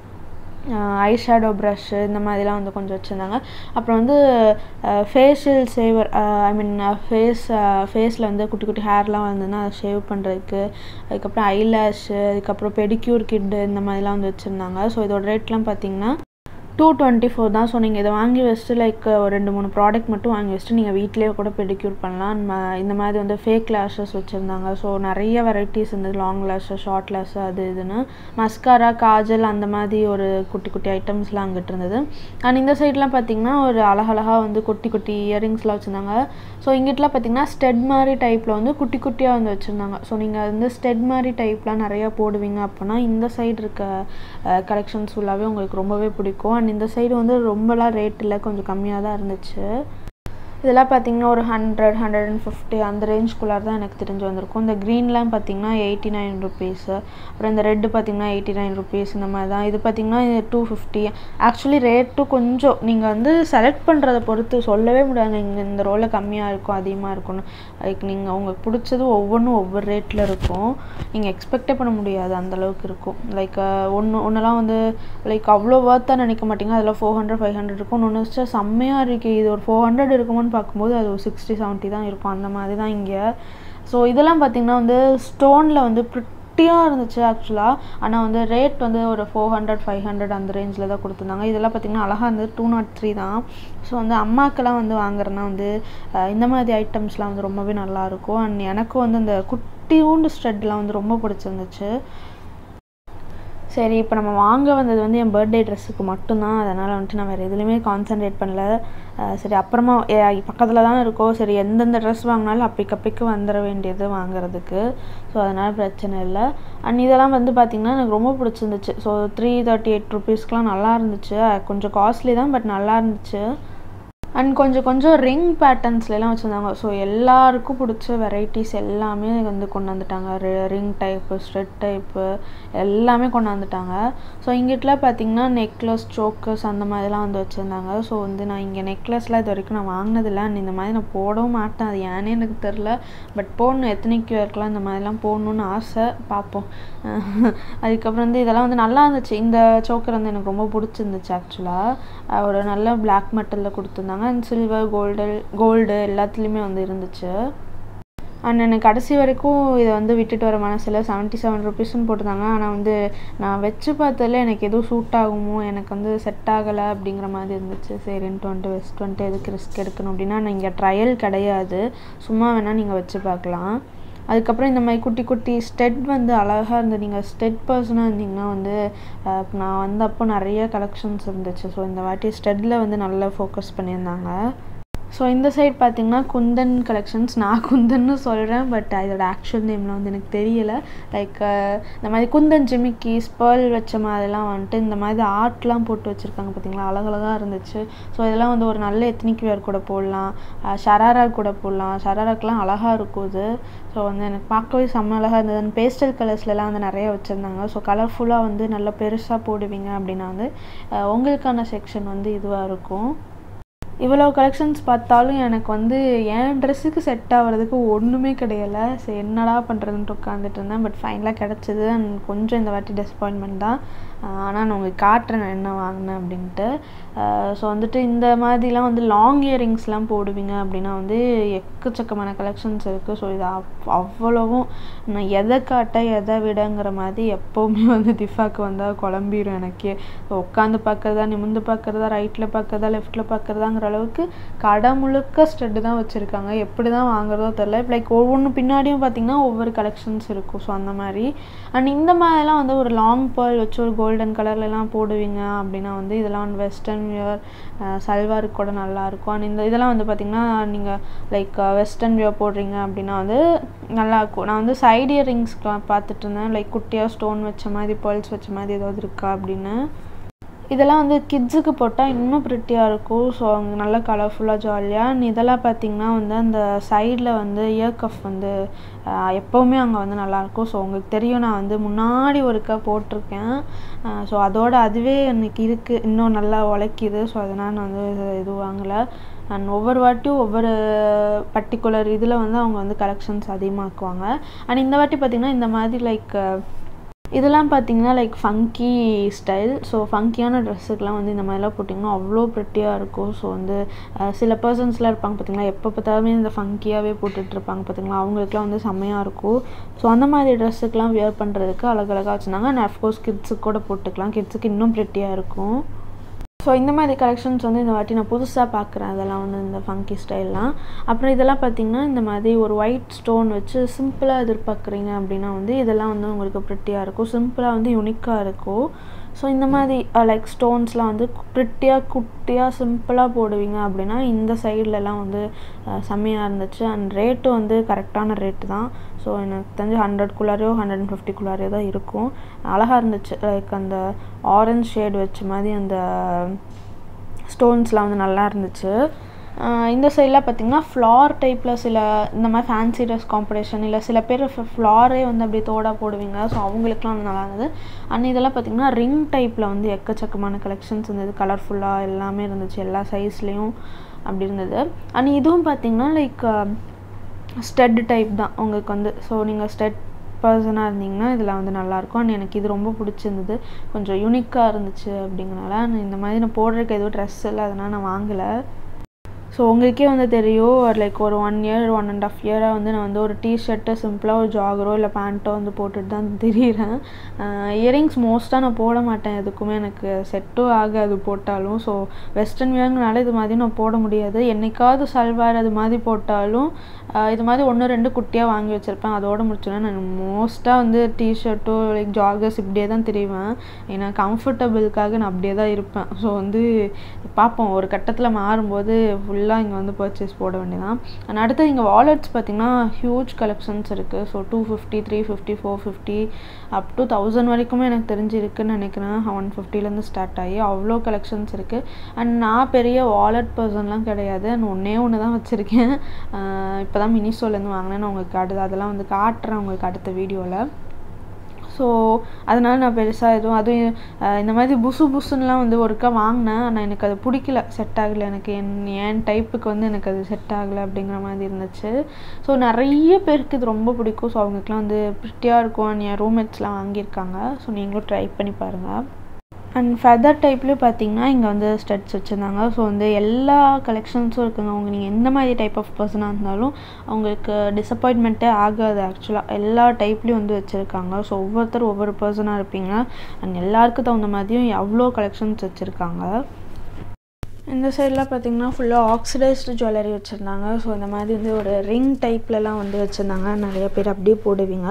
ஐ ஷேடோ ப்ரஷ்ஷு இந்த மாதிரிலாம் வந்து கொஞ்சம் வச்சுருந்தாங்க அப்புறம் வந்து ஃபேஷியல் சேவர் ஐ மீன் ஃபேஸ் ஃபேஸில் வந்து குட்டி குட்டி ஹேர்லாம் வந்ததுன்னா அதை ஷேவ் பண்ணுறதுக்கு அதுக்கப்புறம் ஐலேஷு அதுக்கப்புறம் பெடிக்யூர் கிட்டு இந்த மாதிரிலாம் வந்து வச்சுருந்தாங்க ஸோ இதோட ரேட்லாம் பார்த்தீங்கன்னா டூ டுவெண்ட்டி ஃபோர் தான் ஸோ நீங்கள் இதை வாங்கி வச்சுட்டு லைக் ஒரு ரெண்டு மூணு ப்ராடக்ட் மட்டும் வாங்கி வச்சுட்டு நீங்கள் வீட்டிலேயே கூட பெடிக்யூர் பண்ணலாம் இந்த மாதிரி வந்து ஃபேக் லேஷஸ் வச்சுருந்தாங்க ஸோ நிறைய வெரைட்டிஸ் இருந்தது லாங் லேஷஸ் ஷார்ட் லேஷ் அது இதுன்னு மஸ்காரா காஜல் அந்த மாதிரி ஒரு குட்டி குட்டி ஐட்டம்ஸ்லாம் அங்கிட்டு இருந்தது அண்ட் இந்த சைட்லாம் பார்த்தீங்கன்னா ஒரு அழகழகாக வந்து குட்டி குட்டி இயரிங்ஸ்லாம் வச்சுருந்தாங்க ஸோ இங்கிட்டலாம் பார்த்தீங்கன்னா ஸ்டெட் மாதிரி டைப்பில் வந்து குட்டி குட்டியாக வந்து வச்சுருந்தாங்க ஸோ நீங்கள் வந்து ஸ்டெட் மாதிரி டைப்லாம் நிறையா போடுவீங்க அப்படின்னா இந்த சைடு இருக்க கலெக்ஷன்ஸ் ஃபுல்லாகவே உங்களுக்கு ரொம்பவே பிடிக்கும் அண்ட் இந்த சைடு வந்து ரொம்பலாம் ரேட் இல்லை கொஞ்சம் கம்மியாக தான் இருந்துச்சு இதெல்லாம் பார்த்தீங்கன்னா ஒரு ஹண்ட்ரட் ஹண்ட்ரட் அண்ட் ஃபிஃப்டி அந்த ரேஞ்ச்குள்ளார தான் எனக்கு தெரிஞ்சு வந்திருக்கும் இந்த க்ரீன்லாம் பார்த்தீங்கன்னா எயிட்டி நைன் ருபீஸு அப்புறம் இந்த ரெட்டு பார்த்தீங்கன்னா எயிட்டி நைன் ருபீஸ் இந்த மாதிரி தான் இது பார்த்தீங்கன்னா இது டூ ஃபிஃப்டி ஆக்சுவலி ரேட்டும் கொஞ்சம் நீங்கள் வந்து செலக்ட் பண்ணுறதை பொறுத்து சொல்லவே முடியாது இங்கே இந்த ரோலில் கம்மியாக இருக்கும் அதிகமாக இருக்கும்னு லைக் நீங்கள் உங்களுக்கு பிடிச்சது ஒவ்வொன்றும் ஒவ்வொரு ரேட்டில் இருக்கும் நீங்கள் எக்ஸ்பெக்டே பண்ண முடியாது அந்தளவுக்கு இருக்கும் லைக் ஒன்று ஒன்றெல்லாம் வந்து லைக் அவ்வளோ ஒர்த்தாக நினைக்க மாட்டீங்க அதில் ஃபோர் ஹண்ட்ரட் ஃபைவ் ஹண்ட்ரட் இருக்கும் ஒன்று வச்சா செம்மையாக இருக்குது இது ஒரு ஃபோர் ஹண்ட்ரட் இருக்குமோன்னு பார்க்கும்போது அது ஒரு சிக்ஸ்டி செவன்ட்டி தான் இருக்கும் அந்த மாதிரி தான் இங்கே ஸோ இதெல்லாம் பார்த்திங்கன்னா வந்து ஸ்டோனில் வந்து ப்ரிட்டியாக இருந்துச்சு ஆக்சுவலாக ஆனால் வந்து ரேட் வந்து ஒரு ஃபோர் ஹண்ட்ரட் ஃபைவ் ஹண்ட்ரட் அந்த ரேஞ்சில் தான் கொடுத்துருந்தாங்க இதெல்லாம் பார்த்திங்கன்னா அழகாக இருந்தது டூ நாட் த்ரீ தான் ஸோ வந்து அம்மாக்கெல்லாம் வந்து வாங்குறேன்னா வந்து இந்த மாதிரி ஐட்டம்ஸ்லாம் வந்து ரொம்பவே நல்லாயிருக்கும் அண்ட் எனக்கும் வந்து இந்த குட்டியூண்டு ஸ்ட்ரெட்லாம் வந்து ரொம்ப பிடிச்சிருந்துச்சு சரி இப்போ நம்ம வாங்க வந்தது வந்து என் பர்த்டே ட்ரெஸ்ஸுக்கு மட்டும்தான் அதனால் வந்துட்டு நான் வேறு எதுலேயுமே கான்சென்ட்ரேட் பண்ணல அஹ் சரி அப்புறமா பக்கத்தில் தான் இருக்கோம் சரி எந்தெந்த ட்ரெஸ் வாங்கினாலும் அப்பைக்கு அப்பைக்கு வந்துட வேண்டியது வாங்குறதுக்கு ஸோ அதனால் பிரச்சனை இல்லை அண்ட் இதெல்லாம் வந்து பார்த்திங்கன்னா எனக்கு ரொம்ப பிடிச்சிருந்துச்சு ஸோ த்ரீ தேர்ட்டி எயிட் ருபீஸ்க்குலாம் நல்லா இருந்துச்சு கொஞ்சம் காஸ்ட்லி தான் பட் நல்லா இருந்துச்சு அண்ட் கொஞ்சம் கொஞ்சம் ரிங் பேட்டர்ன்ஸ்லாம் வச்சுருந்தாங்க ஸோ எல்லாருக்கும் பிடிச்ச வெரைட்டிஸ் எல்லாமே வந்து கொண்டு வந்துட்டாங்க ரிங் டைப்பு ஸ்ட்ரெட் டைப்பு எல்லாமே கொண்டு வந்துட்டாங்க ஸோ இங்கிட்டலாம் பார்த்தீங்கன்னா நெக்லஸ் சோக்கஸ் அந்த மாதிரிலாம் வந்து வச்சுருந்தாங்க ஸோ வந்து நான் இங்கே நெக்லஸ்லாம் இது வரைக்கும் நான் வாங்கினதில்ல அண்ட் இந்த மாதிரி நான் போடவும் மாட்டேன் அது ஏன்னே எனக்கு தெரில பட் போடணும் எத்தனைக்கு இருக்கலாம் இந்த மாதிரிலாம் போடணுன்னு ஆசை பார்ப்போம் அதுக்கப்புறம் வந்து இதெல்லாம் வந்து நல்லா இருந்துச்சு இந்த சோக்கர் வந்து எனக்கு ரொம்ப பிடிச்சிருந்துச்சு ஆக்சுவலாக ஒரு நல்ல பிளாக் மெட்டலில் கொடுத்துருந்தாங்க அண்ட் சில்வர் கோல்டு கோல்டு எல்லாத்துலேயுமே வந்து இருந்துச்சு அண்ட் எனக்கு கடைசி வரைக்கும் இதை வந்து விட்டுட்டு வர மனசில் செவன்ட்டி செவன் ருபீஸ்னு போட்டிருந்தாங்க ஆனால் வந்து நான் வச்சு பார்த்ததில் எனக்கு எதுவும் சூட் ஆகுமோ எனக்கு வந்து செட் ஆகலை அப்படிங்கிற மாதிரி இருந்துச்சு சரின்ட்டு வந்துட்டு வெஸ்ட் வந்துட்டு எதுக்கு ரிஸ்க் எடுக்கணும் அப்படின்னா நான் இங்கே ட்ரையல் கிடையாது சும்மா வேணால் நீங்கள் வச்சு பார்க்கலாம் அதுக்கப்புறம் இந்த மாதிரி குட்டி குட்டி ஸ்டெட் வந்து அழகாக இருந்து நீங்கள் ஸ்டெட் பர்சனாக இருந்தீங்கன்னா வந்து நான் வந்து அப்போ நிறைய கலெக்ஷன்ஸ் இருந்துச்சு ஸோ இந்த வாட்டி ஸ்டெட்டில் வந்து நல்லா ஃபோக்கஸ் பண்ணியிருந்தாங்க ஸோ இந்த சைட் பார்த்தீங்கன்னா குந்தன் கலெக்ஷன்ஸ் நான் குந்தன்னு சொல்கிறேன் பட் இதோட ஆக்சுவல் நேம்லாம் வந்து எனக்கு தெரியல லைக் இந்த மாதிரி குந்தன் ஜிமிக்கி ஸ்பேர்ல் வச்ச மாதிரிலாம் வந்துட்டு இந்த மாதிரி ஆர்ட்லாம் போட்டு வச்சுருக்காங்க பார்த்தீங்களா அழகழகாக இருந்துச்சு ஸோ இதெல்லாம் வந்து ஒரு நல்ல எத்னிக் வேர் கூட போடலாம் ஷராரா கூட போடலாம் ஷராராக்கெலாம் அழகாக இருக்கும் இது ஸோ வந்து எனக்கு பார்க்கவே செம்ம அழகாக இருந்தது அந்த பேஸ்டல் கலர்ஸ்லலாம் வந்து நிறைய வச்சுருந்தாங்க ஸோ கலர்ஃபுல்லாக வந்து நல்லா பெருசாக போடுவீங்க அப்படின்னா வந்து உங்களுக்கான செக்ஷன் வந்து இதுவாக இருக்கும் இவ்வளோ கலெக்ஷன்ஸ் பார்த்தாலும் எனக்கு வந்து என் ட்ரெஸ்ஸுக்கு செட் ஆகிறதுக்கு ஒன்றுமே கிடையலை சரி என்னடா பண்ணுறதுன்ட்டு உட்காந்துட்டு இருந்தேன் பட் ஃபைனலாக கிடச்சிது அண்ட் கொஞ்சம் இந்த வாட்டி டிசப்பாயின்மெண்ட் தான் ஆனால் நான் உங்களுக்கு காட்டுறேன் நான் என்ன வாங்கினேன் அப்படின்ட்டு ஸோ வந்துட்டு இந்த மாதிரிலாம் வந்து லாங் இயரிங்ஸ்லாம் போடுவீங்க அப்படின்னா வந்து எக்கச்சக்கமான கலெக்ஷன்ஸ் இருக்குது ஸோ இது அவ் அவ்வளவும் நான் எதை காட்ட எதை விடங்கிற மாதிரி எப்போவுமே வந்து திஃபாக்கு வந்தால் குழம்பிடும் எனக்கே உட்காந்து பார்க்குறதா நிமிந்து பார்க்குறதா ரைட்டில் பார்க்குறதா லெஃப்ட்டில் பார்க்குறதாங்கிற அளவுக்கு கடை முழுக்க ஸ்டெட்டு தான் வச்சுருக்காங்க எப்படி தான் வாங்குறதோ தெரில லைக் ஒவ்வொன்று பின்னாடியும் பார்த்திங்கன்னா ஒவ்வொரு கலெக்ஷன்ஸ் இருக்கும் ஸோ அந்த மாதிரி அண்ட் இந்த மாதிரிலாம் வந்து ஒரு லாங் பேர்ல் வச்சு ஒரு கோல்டன் கலர்லலாம் போடுவீங்க அப்படின்னா வந்து இதெல்லாம் வந்து வெஸ்டர்ன் வியர் சல்வாருக்கு கூட நல்லாயிருக்கும் அண்ட் இந்த இதெல்லாம் வந்து பார்த்திங்கன்னா நீங்கள் லைக் வெஸ்டர்ன் வியர் போடுறீங்க அப்படின்னா வந்து நல்லாயிருக்கும் நான் வந்து சைடு இயரிங்ஸ்லாம் பார்த்துட்டு இருந்தேன் லைக் குட்டியாக ஸ்டோன் வச்ச மாதிரி பேர்ல்ஸ் வச்ச மாதிரி ஏதாவது இருக்கா அப்படின்னு இதெல்லாம் வந்து கிட்ஸுக்கு போட்டால் இன்னும் ப்ரிட்டியாக இருக்கும் ஸோ அவங்க நல்லா கலர்ஃபுல்லாக ஜாலியாக இதெல்லாம் பார்த்திங்கன்னா வந்து அந்த சைடில் வந்து இயர் கஃப் வந்து எப்போவுமே அங்கே வந்து நல்லாயிருக்கும் ஸோ உங்களுக்கு தெரியும் நான் வந்து முன்னாடி ஒருக்கா போட்டிருக்கேன் ஸோ அதோட அதுவே எனக்கு இருக்குது இன்னும் நல்லா உழைக்கிது ஸோ அதனால் நான் வந்து இது வாங்கலை அண்ட் ஒவ்வொரு வாட்டியும் ஒவ்வொரு பர்டிகுலர் இதில் வந்து அவங்க வந்து கலெக்ஷன்ஸ் அதிகமாக்குவாங்க அண்ட் இந்த வாட்டி பார்த்திங்கன்னா இந்த மாதிரி லைக் இதெல்லாம் பார்த்தீங்கன்னா லைக் ஃபங்கி ஸ்டைல் ஸோ ஃபங்கியான ட்ரெஸ்ஸுக்கெலாம் வந்து இந்த மாதிரிலாம் போட்டிங்கன்னா அவ்வளோ ப்ரிட்டியாக இருக்கும் ஸோ வந்து சில பர்சன்ஸ்லாம் இருப்பாங்க பார்த்தீங்களா எப்போ பார்த்தாலுமே இந்த ஃபங்கியாகவே போட்டுட்ருப்பாங்க பார்த்தீங்களா அவங்களுக்குலாம் வந்து செம்மையாக இருக்கும் ஸோ அந்த மாதிரி ட்ரெஸ்ஸுக்கெலாம் வியர் பண்ணுறதுக்கு அழகழகாக வச்சுருந்தாங்க அண்ட் அஃப்கோர்ஸ் கிட்ஸுக்கு கூட போட்டுக்கலாம் கிட்ஸுக்கு இன்னும் ப்ரிட்டியாக இருக்கும் ஸோ இந்த மாதிரி கலெக்ஷன்ஸ் வந்து இந்த வாட்டி நான் புதுசாக பார்க்குறேன் அதெல்லாம் வந்து இந்த ஃபங்கி ஸ்டைல்லாம் அப்புறம் இதெல்லாம் பார்த்திங்கன்னா இந்த மாதிரி ஒரு ஒயிட் ஸ்டோன் வச்சு சிம்பிளாக எதிர்பார்க்குறீங்க அப்படின்னா வந்து இதெல்லாம் வந்து உங்களுக்கு ப்ரிட்டியாக இருக்கும் சிம்பிளாக வந்து யுனிக்காக இருக்கும் ஸோ இந்த மாதிரி லைக் ஸ்டோன்ஸ்லாம் வந்து ப்ரிட்டியாக குட்டியாக சிம்பிளாக போடுவீங்க அப்படின்னா இந்த சைட்லலாம் வந்து செம்மையாக இருந்துச்சு அண்ட் ரேட்டு வந்து கரெக்டான ரேட்டு தான் ஸோ எனக்கு தெரிஞ்சு ஹண்ட்ரட்குள்ளாரையோ ஹண்ட்ரட் அண்ட் ஃபிஃப்டிக்குள்ளாரையோ தான் இருக்கும் அழகாக இருந்துச்சு லைக் அந்த ஆரஞ்ச் ஷேட் வச்ச மாதிரி அந்த ஸ்டோன்ஸ்லாம் வந்து நல்லா இருந்துச்சு இந்த சைடில் பார்த்திங்கன்னா ஃப்ளார் டைப்பில் சில இந்த மாதிரி ஃபேன்சி ட்ரெஸ் காம்படிஷன் இல்லை சில பேர் ஃப்ளாரே வந்து அப்படியே தோடாக போடுவீங்க ஸோ அவங்களுக்குலாம் நல்லா இருந்தது அண்ட் இதெல்லாம் பார்த்திங்கன்னா ரிங் டைப்பில் வந்து எக்கச்சக்கமான கலெக்ஷன்ஸ் இருந்தது கலர்ஃபுல்லாக எல்லாமே இருந்துச்சு எல்லா சைஸ்லேயும் அப்படி இருந்தது அண்ட் இதுவும் பார்த்திங்கன்னா லைக் ஸ்டெட் டைப் தான் உங்களுக்கு வந்து ஸோ நீங்கள் ஸ்டெட் பர்சனாக இருந்தீங்கன்னா இதில் வந்து நல்லாயிருக்கும் அண்ட் எனக்கு இது ரொம்ப பிடிச்சிருந்தது கொஞ்சம் யூனிக்காக இருந்துச்சு அப்படிங்கிறனால இந்த மாதிரி நான் போடுறதுக்கு எதுவும் ட்ரெஸ் இல்லை அதனால் நான் வாங்கலை ஸோ உங்களுக்கே வந்து தெரியும் லைக் ஒரு one year one and half இயராக வந்து நான் வந்து ஒரு டிஷர்ட்டு சிம்பிளாக ஒரு ஜாகரோ இல்லை பேண்ட்டோ வந்து போட்டுட்டு தான் திரியிறேன் இயரிங்ஸ் மோஸ்ட்டாக நான் போட மாட்டேன் எதுக்குமே எனக்கு செட்டும் ஆகாது போட்டாலும் ஸோ வெஸ்டர்ன் வியர்னால இது மாதிரி நான் போட முடியாது என்னைக்காவது சல்வார் அது மாதிரி போட்டாலும் இது மாதிரி ஒன்று ரெண்டு குட்டியாக வாங்கி வச்சுருப்பேன் அதோட முடிச்சுன்னா நான் மோஸ்ட்டாக வந்து டிஷர்ட்டோ லைக் ஜாகர்ஸ் இப்படியே தான் திரிவேன் ஏன்னா கம்ஃபர்டபுளுக்காக நான் அப்படியே தான் இருப்பேன் ஸோ வந்து பார்ப்போம் ஒரு கட்டத்தில் மாறும்போது ஃபுல்லாக இங்கே வந்து பர்ச்சேஸ் போட வேண்டியதான் அண்ட் அடுத்து இங்கே வாலெட்ஸ் பார்த்திங்கன்னா ஹியூஜ் கலெக்ஷன்ஸ் இருக்குது so two fifty three fifty four fifty up to thousand வரைக்குமே எனக்கு தெரிஞ்சிருக்குன்னு நினைக்கிறேன் ஒன் ஃபிஃப்டிலேருந்து ஸ்டார்ட் ஆகி அவ்வளோ கலெக்ஷன்ஸ் இருக்குது அண்ட் நான் பெரிய வாலெட் பர்சன்லாம் கிடையாது நான் ஒன்றே ஒன்று தான் வச்சுருக்கேன் இப்போ தான் மினிசோலேருந்து வாங்கினேன் நான் உங்களுக்கு காட்டுது அதெல்லாம் வந்து காட்டுறேன் உங்களுக்கு அடுத்த வீடியோவில் ஸோ அதனால் நான் பெருசாக எதுவும் அதுவும் இந்த மாதிரி புசு புசுன்னெலாம் வந்து ஒருக்கா வாங்கினேன் ஆனால் எனக்கு அது பிடிக்கல செட் ஆகலை எனக்கு என் என் டைப்புக்கு வந்து எனக்கு அது செட் ஆகலை அப்படிங்கிற மாதிரி இருந்துச்சு ஸோ நிறைய பேருக்கு இது ரொம்ப பிடிக்கும் ஸோ அவங்களுக்குலாம் வந்து ப்ரிட்டியாக இருக்கும் என் ரூம்மேட்ஸ்லாம் வாங்கியிருக்காங்க ஸோ நீங்களும் ட்ரை பண்ணி பாருங்கள் அண்ட் ஃபெதர் டைப்லேயும் பார்த்தீங்கன்னா இங்கே வந்து ஸ்டட்ஸ் வச்சுருந்தாங்க ஸோ வந்து எல்லா கலெக்ஷன்ஸும் இருக்குங்க அவங்க நீங்கள் எந்த மாதிரி டைப் ஆஃப் பர்சனாக இருந்தாலும் அவங்களுக்கு டிசப்பாயின்மெண்ட்டே ஆகாது ஆக்சுவலாக எல்லா டைப்லேயும் வந்து வச்சுருக்காங்க ஸோ ஒவ்வொருத்தரும் ஒவ்வொரு பர்சனாக இருப்பீங்க அண்ட் எல்லாருக்கும் தகுந்த மாதிரியும் எவ்வளோ கலெக்ஷன்ஸ் வச்சுருக்காங்க இந்த சைடெலாம் பார்த்திங்கன்னா ஃபுல்லாக ஆக்சிடைஸ்டு ஜுவல்லரி வச்சுருந்தாங்க ஸோ இந்த மாதிரி வந்து ஒரு ரிங் டைப்லலாம் வந்து வச்சுருந்தாங்க நிறைய பேர் அப்படியே போடுவீங்க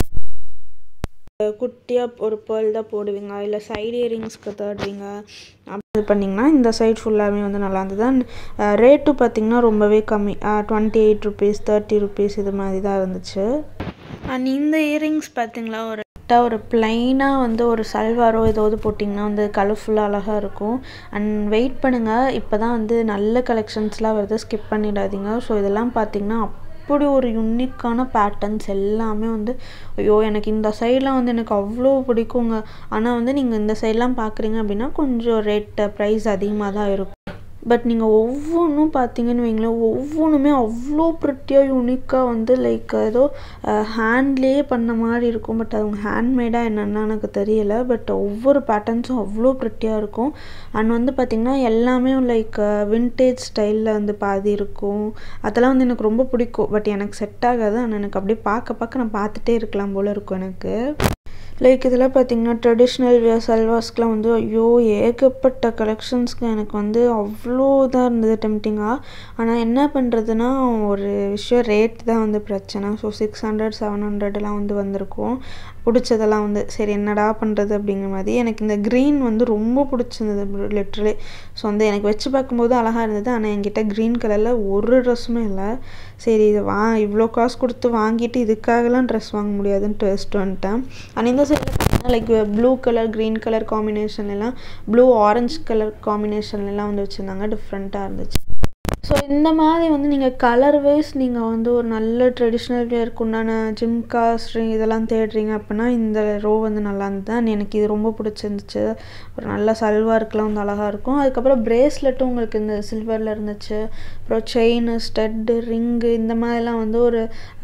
குட்டியாக ஒரு பேர்ல் தான் போடுவீங்க இல்லை சைடு இயரிங்ஸ்க்கு தேடுவீங்க அப்படி பண்ணிங்கன்னா இந்த சைட் ஃபுல்லாகவே வந்து நல்லா இருந்தது அண்ட் ரேட்டு பார்த்திங்கன்னா ரொம்பவே கம்மி twenty eight rupees thirty rupees இது மாதிரி தான் இருந்துச்சு அண்ட் இந்த இயரிங்ஸ் பார்த்திங்களா ஒரு ஒரு பிளைனாக வந்து ஒரு சல்வாரோ ஏதாவது போட்டிங்கன்னா வந்து கலர்ஃபுல்லாக அழகாக இருக்கும் அண்ட் வெயிட் பண்ணுங்கள் இப்போ தான் வந்து நல்ல கலெக்ஷன்ஸ்லாம் வருது ஸ்கிப் பண்ணிடாதீங்க ஸோ இதெல்லாம் பார்த்திங்கன்னா அப்படி ஒரு யுனிக்கான பேட்டர்ன்ஸ் எல்லாமே வந்து ஐயோ எனக்கு இந்த சைட்லாம் வந்து எனக்கு அவ்வளோ பிடிக்குங்க ஆனால் வந்து நீங்கள் இந்த சைட்லாம் பார்க்குறீங்க அப்படின்னா கொஞ்சம் ரேட்டு ப்ரைஸ் அதிகமாக தான் இருக்கும் பட் நீங்கள் ஒவ்வொன்றும் பார்த்தீங்கன்னு வைங்களேன் ஒவ்வொன்றுமே அவ்வளோ ப்ரிட்டியாக யூனிக்காக வந்து லைக் ஏதோ ஹேண்ட்லேயே பண்ண மாதிரி இருக்கும் பட் அவங்க ஹேண்ட்மேடாக என்னென்னா எனக்கு தெரியலை பட் ஒவ்வொரு பேட்டர்ன்ஸும் அவ்வளோ ப்ரிட்டியாக இருக்கும் அண்ட் வந்து பார்த்திங்கன்னா எல்லாமே லைக் வின்டேஜ் ஸ்டைலில் வந்து பாதி இருக்கும் அதெல்லாம் வந்து எனக்கு ரொம்ப பிடிக்கும் பட் எனக்கு செட் ஆகாது ஆனால் எனக்கு அப்படியே பார்க்க பார்க்க நான் பார்த்துட்டே இருக்கலாம் போல் இருக்கும் எனக்கு லைக் இதெல்லாம் பார்த்தீங்கன்னா ட்ரெடிஷ்னல் வியர் சல்வாஸ்க்கெலாம் வந்து ஐயோ ஏகப்பட்ட கலெக்ஷன்ஸ்க்கு எனக்கு வந்து அவ்வளோ இதாக இருந்தது டெம்டிங்காக ஆனால் என்ன பண்ணுறதுன்னா ஒரு விஷயம் ரேட் தான் வந்து பிரச்சனை ஸோ சிக்ஸ் ஹண்ட்ரட் செவன் ஹண்ட்ரட்லாம் வந்து வந்திருக்கும் பிடிச்சதெல்லாம் வந்து சரி என்னடா பண்ணுறது அப்படிங்கிற மாதிரி எனக்கு இந்த க்ரீன் வந்து ரொம்ப பிடிச்சிருந்தது லிட்ரலி ஸோ வந்து எனக்கு வச்சு பார்க்கும்போது அழகாக இருந்தது ஆனால் என்கிட்ட க்ரீன் கலரில் ஒரு ட்ரெஸ்ஸுமே இல்லை சரி இது வா இவ்வளோ காசு கொடுத்து வாங்கிட்டு இதுக்காகலாம் ட்ரெஸ் வாங்க முடியாதுன்ட்டு வச்சுட்டு வந்துட்டேன் ஆனால் இந்த சைடில் like blue colour green colour காம்பினேஷன்லாம் ப்ளூ ஆரஞ்சு கலர் காம்பினேஷன்லாம் வந்து வச்சுருந்தாங்க டிஃப்ரெண்ட்டாக இருந்துச்சு ஸோ இந்த மாதிரி வந்து நீங்கள் கலர் வைஸ் நீங்கள் வந்து ஒரு நல்ல ட்ரெடிஷ்னல் வேர்க்கு உண்டான ஜிம்கா ஸ்ட்ரிங் இதெல்லாம் தேடுறீங்க அப்படின்னா இந்த ரோ வந்து நல்லா இருந்தது எனக்கு இது ரொம்ப பிடிச்சிருந்துச்சு ஒரு நல்ல சல்வார்க்கெலாம் வந்து அழகாக இருக்கும் அதுக்கப்புறம் ப்ரேஸ்லெட்டும் உங்களுக்கு இந்த சில்வரில் இருந்துச்சு அப்புறம் செயின் ஸ்டட்டு ரிங்கு இந்த மாதிரிலாம் வந்து ஒரு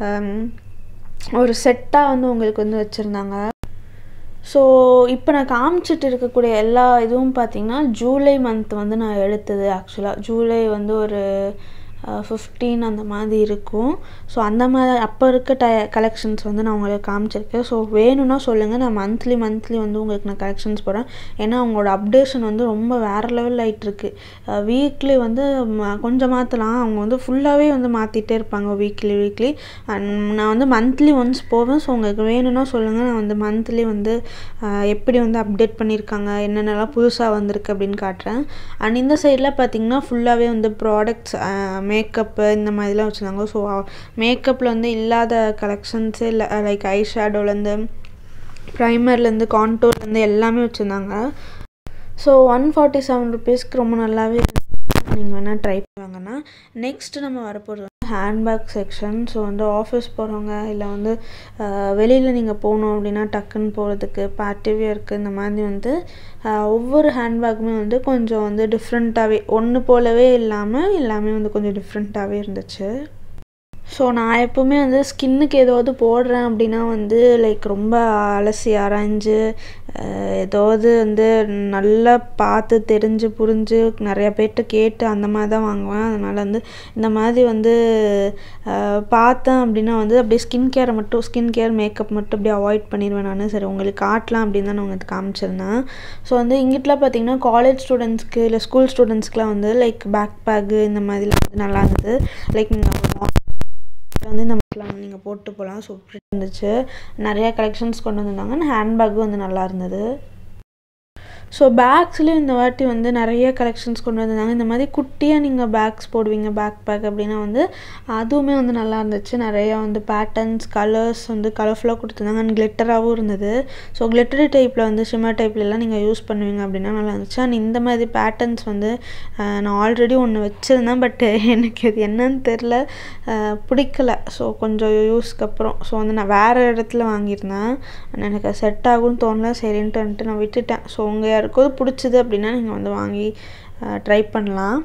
ஒரு செட்டாக வந்து உங்களுக்கு வந்து வச்சுருந்தாங்க ஸோ இப்போ நான் காமிச்சிட்டு இருக்கக்கூடிய எல்லா இதுவும் பார்த்திங்கன்னா ஜூலை மந்த் வந்து நான் எடுத்தது ஆக்சுவலாக ஜூலை வந்து ஒரு ஃபிஃப்டீன் அந்த மாதிரி இருக்கும் ஸோ அந்த மாதிரி அப்போ இருக்க ட கலெக்ஷன்ஸ் வந்து நான் உங்களுக்கு காமிச்சிருக்கேன் ஸோ வேணும்னா சொல்லுங்கள் நான் மந்த்லி மந்த்லி வந்து உங்களுக்கு நான் கலெக்ஷன்ஸ் போடுறேன் ஏன்னா அவங்களோட அப்டேஷன் வந்து ரொம்ப வேறு லெவலில் ஆகிட்டுருக்கு வீக்லி வந்து கொஞ்சம் மாற்றலாம் அவங்க வந்து ஃபுல்லாகவே வந்து மாற்றிட்டே இருப்பாங்க வீக்லி வீக்லி அண்ட் நான் வந்து மந்த்லி ஒன்ஸ் போவேன் ஸோ உங்களுக்கு வேணும்னா சொல்லுங்கள் நான் வந்து மந்த்லி வந்து எப்படி வந்து அப்டேட் பண்ணியிருக்காங்க என்னென்னலாம் புதுசாக வந்திருக்கு அப்படின்னு காட்டுறேன் அண்ட் இந்த சைடில் பார்த்திங்கன்னா ஃபுல்லாகவே வந்து ப்ராடக்ட்ஸ் மேக்கப்பு இந்த மாதிரிலாம் வச்சுருந்தாங்க ஸோ மேக்கப்பில் வந்து இல்லாத கலெக்ஷன்ஸே இல்லை லைக் ஐ ஷேடோலேருந்து ப்ரைமர்லேருந்து கான்டோர்லேருந்து எல்லாமே வச்சுருந்தாங்க ஸோ ஒன் ஃபார்ட்டி செவன் ருபீஸ்க்கு ரொம்ப நல்லாவே நீங்கள் வேணால் ட்ரை பண்ணுவாங்கன்னா நெக்ஸ்ட்டு நம்ம வரப்போகிறது ஹேண்ட்பேக் செக்ஷன் ஸோ வந்து ஆஃபீஸ் போகிறவங்க இல்லை வந்து வெளியில் நீங்கள் போகணும் அப்படின்னா டக்குன்னு போகிறதுக்கு பார்ட்டி வியருக்கு இந்த மாதிரி வந்து ஒவ்வொரு ஹேண்ட்பேக்குமே வந்து கொஞ்சம் வந்து டிஃப்ரெண்ட்டாகவே ஒன்று போலவே இல்லாமல் எல்லாமே வந்து கொஞ்சம் டிஃப்ரெண்ட்டாகவே இருந்துச்சு ஸோ நான் எப்போவுமே வந்து ஸ்கின்னுக்கு ஏதாவது போடுறேன் அப்படின்னா வந்து லைக் ரொம்ப அலசி ஆராய்ஞ்சு அஹ், ஏதாவது வந்து நல்லா பார்த்து தெரிஞ்சு புரிஞ்சு நிறைய பேர்கிட்ட கேட்டு அந்த மாதிரி தான் வாங்குவேன் அதனால் வந்து இந்த மாதிரி வந்து அஹ், பார்த்தேன் அப்படின்னா வந்து அப்படியே ஸ்கின் கேரை மட்டும் ஸ்கின் கேர் மேக்கப் மட்டும் அப்படியே அவாய்ட் பண்ணிடுவேன் நான் சரி உங்களுக்கு காட்டலாம் அப்படின்னு தான் நான் உங்களுக்கு காமிச்சிருந்தேன் ஸோ வந்து இங்கிட்டலாம் பார்த்தீங்கன்னா காலேஜ் ஸ்டூடெண்ட்ஸ்க்கு இல்லை ஸ்கூல் ஸ்டூடெண்ட்ஸ்க்குலாம் வந்து லைக் பேக் பேக்கு இந்த மாதிரிலாம் வந்து நல்லா இருந்தது லைக் நீங்கள் வந்து இந்த மாதிரிலாம் நீங்கள் போட்டு போகலாம் சூப்பராக இருந்துச்சு நிறையா கலெக்ஷன்ஸ் கொண்டு வந்திருந்தாங்க ஹேண்ட்பேக்கும் வந்து நல்லா இருந்தது ஸோ பேக்ஸ்லேயும் இந்த வாட்டி வந்து நிறைய கலெக்ஷன்ஸ் கொண்டு வந்திருந்தாங்க இந்த மாதிரி குட்டியாக நீங்கள் பேக்ஸ் போடுவீங்க பேக் பேக் அப்படின்னா வந்து அதுவுமே வந்து நல்லா இருந்துச்சு நிறையா வந்து பேட்டர்ன்ஸ் கலர்ஸ் வந்து கலர்ஃபுல்லாக கொடுத்துருந்தாங்க அண்ட் கிளிட்டராகவும் இருந்தது ஸோ கிளிட்டரி டைப்பில் வந்து ஷிம்மர் டைப்லலாம் நீங்கள் யூஸ் பண்ணுவீங்க அப்படின்னா நல்லா இருந்துச்சு அண்ட் இந்த மாதிரி பேட்டர்ன்ஸ் வந்து அஹ், நான் ஆல்ரெடி ஒன்று வச்சுருந்தேன் பட் எனக்கு அது என்னன்னு தெரில அஹ், பிடிக்கல ஸோ கொஞ்சம் யூஸ்க்கு அப்புறம் ஸோ வந்து நான் வேறு இடத்துல வாங்கியிருந்தேன் ஆனா எனக்கு செட் ஆகும்னு தோணல சரின்ட்டு வந்துட்டு நான் விட்டுட்டேன் ஸோ உங்கள் யாருக்காவது பிடிச்சது அப்படின்னா நீங்கள் வந்து வாங்கி ட்ரை பண்ணலாம்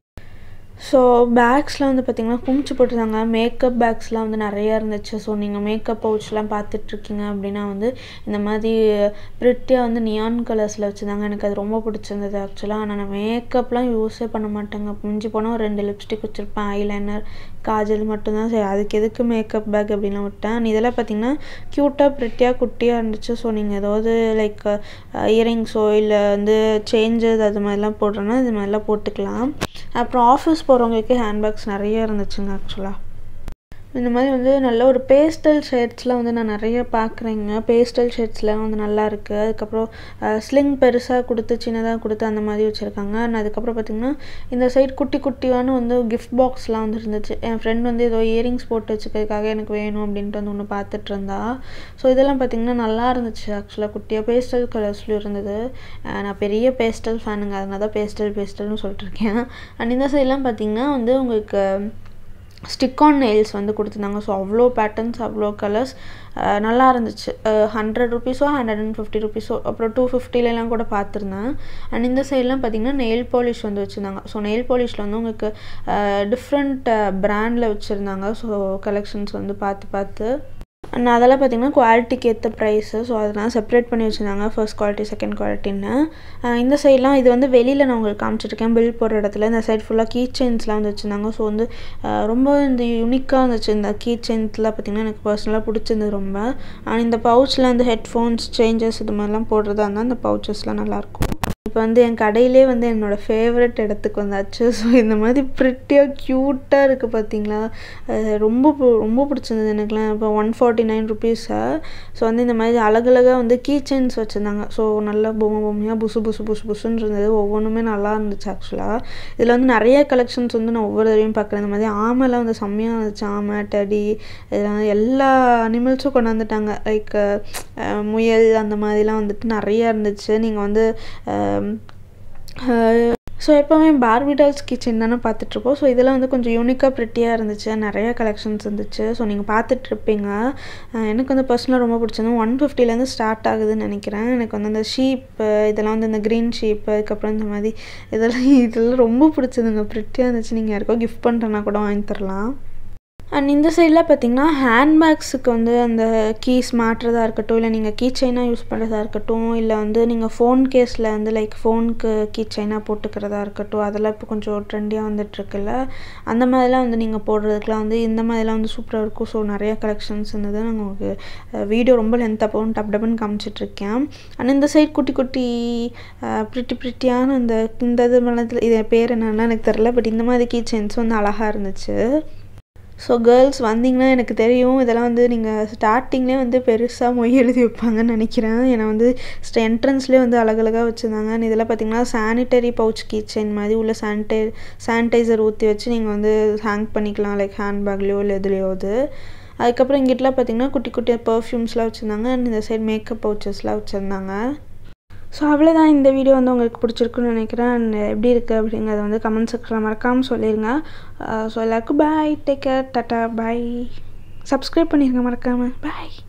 ஸோ பேக்ஸில் வந்து பார்த்திங்கன்னா குமிச்சு போட்டிருந்தாங்க மேக்கப் பேக்ஸ்லாம் வந்து நிறையா இருந்துச்சு ஸோ நீங்கள் மேக்கப் பவுச்லாம் பார்த்துட்ருக்கீங்க அப்படின்னா வந்து இந்த மாதிரி ப்ரிட்டியாக வந்து நியான் கலர்ஸில் வச்சுருந்தாங்க எனக்கு அது ரொம்ப பிடிச்சிருந்தது ஆக்சுவலாக ஆனால் நான் மேக்கப்லாம் யூஸே பண்ண மாட்டேங்க மிஞ்சி போனால் ஒரு ரெண்டு லிப்ஸ்டிக் வச்சுருப்பேன் ஐலைனர் காஜல் மட்டும்தான் சரி அதுக்கு எதுக்கு மேக்கப் பேக் அப்படின்னு விட்டேன் And இதெல்லாம் பார்த்தீங்கன்னா க்யூட்டாக ப்ரிட்டியாக குட்டியாக இருந்துச்சு ஸோ நீங்கள் ஏதாவது லைக் இயரிங்ஸோ இல்லை வந்து சேஞ்சஸ் அது மாதிரிலாம் போடுறோன்னா இது மாதிரிலாம் போட்டுக்கலாம் அப்புறம் ஆஃபீஸ் போகிறவங்களுக்கு ஹேண்ட்பேக்ஸ் நிறைய இருந்துச்சுங்க ஆக்சுவலாக இந்த மாதிரி வந்து நல்ல ஒரு பேஸ்டல் ஷேட்ஸ்லாம் வந்து நான் நிறைய பார்க்குறேங்க பேஸ்டல் ஷேட்ஸ்லாம் வந்து நல்லா இருக்குது அதுக்கப்புறம் ஸ்லிங் பெருசாக கொடுத்து சின்னதாக கொடுத்து அந்த மாதிரி வச்சுருக்காங்க அண்ட் அதுக்கப்புறம் பார்த்திங்கன்னா இந்த சைடு குட்டி குட்டியான வந்து கிஃப்ட் பாக்ஸ்லாம் வந்து இருந்துச்சு என் ஃப்ரெண்ட் வந்து ஏதோ இயரிங்ஸ் போட்டு வச்சுக்கிறதுக்காக எனக்கு வேணும் அப்படின்ட்டு வந்து ஒன்று பார்த்துட்டு இருந்தா ஸோ இதெல்லாம் பார்த்திங்கன்னா நல்லா இருந்துச்சு ஆக்சுவலாக குட்டியாக பேஸ்டல் கலர்ஸ்லையும் இருந்தது அஹ் நான் பெரிய பேஸ்டல் ஃபேனுங்க அதனால தான் பேஸ்டல் பேஸ்டல்னு சொல்லிட்டுருக்கேன் அண்ட் இந்த சைட்லாம் பார்த்திங்கன்னா வந்து உங்களுக்கு ஸ்டிக் ஆன் நெயில்ஸ் வந்து கொடுத்துருந்தாங்க ஸோ அவ்வளோ பேட்டர்ன்ஸ் அவ்வளோ கலர்ஸ் நல்லா இருந்துச்சு ஹண்ட்ரட் ருபீஸோ ஹண்ட்ரட் அண்ட் ஃபிஃப்டி ருபீஸோ அப்புறம் டூ ஃபிஃப்டிலலாம் கூட பார்த்துருந்தேன் அண்ட் இந்த சைட்லாம் பார்த்தீங்கன்னா நெயில் பாலிஷ் வந்து வச்சுருந்தாங்க ஸோ நெயில் பாலிஷில் வந்து உங்களுக்கு டிஃப்ரெண்ட் ப்ராண்டில் வச்சுருந்தாங்க ஸோ கலெக்ஷன்ஸ் வந்து பார்த்து பார்த்து அண்ட் அதெல்லாம் பார்த்தீங்கன்னா குவாலிட்டிக்கு ஏற்ற ப்ரைஸு ஸோ அதெல்லாம் செப்பரேட் பண்ணி வச்சுருந்தாங்க ஃபர்ஸ்ட் குவாலிட்டி செகண்ட் குவாலிட்டின்னு அஹ் இந்த சைட்லாம் இது வந்து வெளியில் நான் உங்களுக்கு காமிச்சிருக்கேன் பில் போடுற இடத்துல இந்த சைட் ஃபுல்லாக கீ செயின்ஸ்லாம் வந்து வச்சுருந்தாங்க ஸோ வந்து அஹ் ரொம்ப இந்த யூனிக்காக இருந்துச்சு இந்த கீ செயின்ஸ்லாம் பார்த்திங்கன்னா எனக்கு பர்சனலாக பிடிச்சிருந்தது ரொம்ப அண்ட் இந்த பவுச்சில் வந்து ஹெட்ஃபோன்ஸ் சேஞ்சஸ் இது மாதிரிலாம் போடுறதா இருந்தால் அந்த பவுச்சஸ்லாம் நல்லாயிருக்கும் இப்போ வந்து என் கடையிலே வந்து என்னோடய ஃபேவரட் இடத்துக்கு வந்தாச்சு ஸோ இந்த மாதிரி ப்ரிட்டியாக க்யூட்டாக இருக்குது பார்த்தீங்களா அஹ் ரொம்ப பு- ரொம்ப பிடிச்சிருந்தது எனக்குலாம் இப்போ ஒன் ஃபார்ட்டி நைன் ருபீஸா ஸோ வந்து இந்த மாதிரி அழகழகாக வந்து கீ செயின்ஸ் வச்சுருந்தாங்க ஸோ நல்லா பொம்மை பொம்மையாக புசு புசு புசு புசுன்னு இருந்தது ஒவ்வொன்றுமே நல்லா இருந்துச்சு ஆக்சுவலாக இதில் வந்து நிறைய கலெக்ஷன்ஸ் வந்து நான் ஒவ்வொரு தடவையும் பார்க்குறேன் இந்த மாதிரி ஆமைலாம் வந்து செம்மையாக இருந்துச்சு ஆமை டடி இதெல்லாம் எல்லா அனிமல்ஸும் கொண்டு வந்துட்டாங்க லைக் முயல் அந்த மாதிரிலாம் வந்துட்டு நிறையா இருந்துச்சு நீங்கள் வந்து ஸோ எப்போவுமே பார்பி டால்ஸ் கிச்சன் தானே பார்த்துட்ருப்போம் ஸோ இதெல்லாம் வந்து கொஞ்சம் யூனிக்காக ப்ரிட்டியாக இருந்துச்சு நிறைய கலெக்ஷன்ஸ் இருந்துச்சு ஸோ நீங்கள் பார்த்துட்ருப்பீங்க எனக்கு வந்து பர்சனலாக ரொம்ப பிடிச்சது ஒன் ஃபிஃப்டிலேருந்து ஸ்டார்ட் ஆகுதுன்னு நினைக்கிறேன் எனக்கு வந்து அந்த ஷீப் இதெல்லாம் வந்து இந்த க்ரீன் ஷீப் அதுக்கப்புறம் இந்த மாதிரி இதெல்லாம் இதெல்லாம் ரொம்ப பிடிச்சதுங்க ப்ரிட்டியாக இருந்துச்சு நீங்கள் யாருக்கோ கிஃப்ட் பண்ணுறனா கூட வாங்கி தரலாம் அண்ட் இந்த சைடில் பார்த்தீங்கன்னா ஹேண்ட்பேக்ஸுக்கு வந்து அந்த கீஸ் மாட்டுறதா இருக்கட்டும் இல்லை நீங்கள் கீ செயினாக யூஸ் பண்ணுறதா இருக்கட்டும் இல்லை வந்து நீங்கள் ஃபோன் கேஸில் வந்து லைக் ஃபோனுக்கு கீ செயினாக போட்டுக்கிறதா இருக்கட்டும் அதெல்லாம் இப்போ கொஞ்சம் ட்ரெண்டியாக வந்துட்டுருக்குல்ல அந்த மாதிரிலாம் வந்து நீங்கள் போடுறதுக்குலாம் வந்து இந்த மாதிரிலாம் வந்து சூப்பராக இருக்கும் ஸோ நிறைய கலெக்ஷன்ஸ் இருந்தது நான் உங்களுக்கு வீடியோ ரொம்ப லென்த்தாக போகும் டப் டப்னு காமிச்சிட்ருக்கேன் அண்ட் இந்த சைட் குட்டி குட்டி ப்ரிட்டி ப்ரிட்டியான இந்த இந்த இது மனத்தில் இது பேர் என்னன்னா எனக்கு தெரில பட் இந்த மாதிரி கீ செயின்ஸ் வந்து அழகாக இருந்துச்சு ஸோ கேர்ள்ஸ் வந்தீங்கன்னா எனக்கு தெரியும் இதெல்லாம் வந்து நீங்கள் ஸ்டார்டிங்லேயே வந்து பெருசாக மொய் எழுதி வைப்பாங்கன்னு நினைக்கிறேன் ஏன்னா வந்து என்ட்ரன்ஸ்லேயே வந்து அழகழகாக வச்சுருந்தாங்க And இதெல்லாம் பார்த்தீங்கன்னா சானிட்டரி பவுச் கிச்சன் மாதிரி உள்ள சானிடை சானிடைசர் ஊற்றி வச்சு நீங்கள் வந்து ஹேங் பண்ணிக்கலாம் லைக் ஹேண்ட்பேக்லேயோ இல்லை எதுலேயோ அது அதுக்கப்புறம் இங்கிட்டலாம் பார்த்தீங்கன்னா குட்டி குட்டி பர்ஃப்யூம்ஸ்லாம் வச்சுருந்தாங்க அண்ட் இந்த சைடு மேக்கப் பவுச்சஸ்லாம் வச்சுருந்தாங்க ஸோ அவ்வளோதான் இந்த வீடியோ வந்து உங்களுக்கு பிடிச்சிருக்குன்னு நினைக்கிறேன் அண்ட் எப்படி இருக்குது அப்படிங்கிறத வந்து கமெண்ட் செக்ஷனில் மறக்காமல் சொல்லிடுங்க ஸோ எல்லாருக்கும் பாய் டேக் கேர் டாட்டா பாய் சப்ஸ்கிரைப் பண்ணிடுங்க மறக்காமல் பாய்